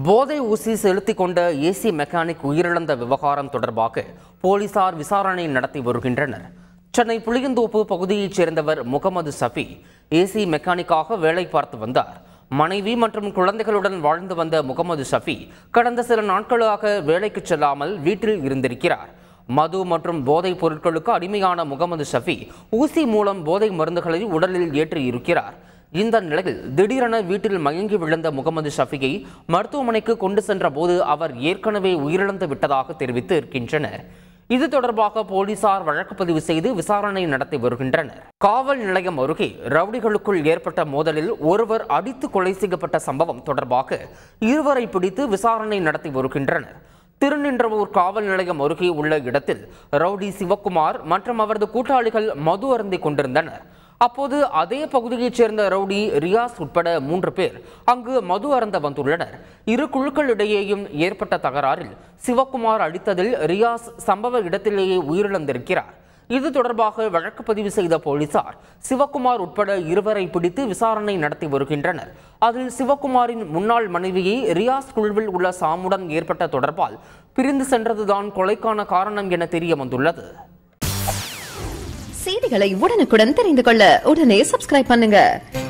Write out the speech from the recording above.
போதை ஊசி செலுத்திக் கொண்ட ஏசி மெக்கானிக் உயிரிழந்த விவகாரம் தொடர்பாக போலீசார் விசாரணை நடத்தி வருகின்றனர் சென்னை புளியந்தோப்பு பகுதியைச் சேர்ந்தவர் முகமது சஃபி ஏசி மெக்கானிக்காக வேலை பார்த்து வந்தார் மனைவி மற்றும் குழந்தைகளுடன் வாழ்ந்து வந்த முகமது ஷஃபி கடந்த சில நாட்களாக வேலைக்கு செல்லாமல் வீட்டில் இருந்திருக்கிறார் மது மற்றும் போதைப் பொருட்களுக்கு அடிமையான முகமது ஷஃபி ஊசி மூலம் போதை மருந்துகளை உடலில் ஏற்றி இருக்கிறார் இந்த நிலையில் திடீரென வீட்டில் மயங்கி விழுந்த முகமது ஷஃபியை மருத்துவமனைக்கு கொண்டு சென்ற போது அவர் ஏற்கனவே உயிரிழந்து விட்டதாக தெரிவித்து இருக்கின்றனர் இது தொடர்பாக போலீசார் வழக்கு பதிவு செய்து விசாரணை நடத்தி வருகின்றனர் காவல் நிலையம் அருகே ரவுடிகளுக்குள் ஏற்பட்ட மோதலில் ஒருவர் அடித்து கொலை செய்யப்பட்ட சம்பவம் தொடர்பாக இருவரை பிடித்து விசாரணை நடத்தி வருகின்றனர் திருநின்றவூர் காவல் நிலையம் அருகே உள்ள இடத்தில் ரவுடி சிவக்குமார் மற்றும் அவரது கூட்டாளிகள் மது அருந்திக் கொண்டிருந்தனர் அப்போது அதே பகுதியைச் சேர்ந்த ரவுடி ரியாஸ் உட்பட மூன்று பேர் அங்கு மது அருந்த வந்துள்ளனர் இரு குழுக்களிடையேயும் ஏற்பட்ட தகராறில் சிவக்குமார் அடித்ததில் ரியாஸ் சம்பவ இடத்திலேயே உயிரிழந்திருக்கிறார் இது தொடர்பாக வழக்கு பதிவு செய்த போலீசார் சிவக்குமார் உட்பட இருவரை பிடித்து விசாரணை நடத்தி வருகின்றனர் அதில் சிவக்குமாரின் முன்னாள் மனைவியை ரியாஸ் குழுவில் உள்ள சாமுடன் ஏற்பட்ட தொடர்பால் பிரிந்து சென்றதுதான் கொலைக்கான காரணம் என தெரிய வந்துள்ளது செய்திகளை உடனுக்குடன் தெரிந்து கொள்ள உடனே சப்ஸ்கிரைப் பண்ணுங்க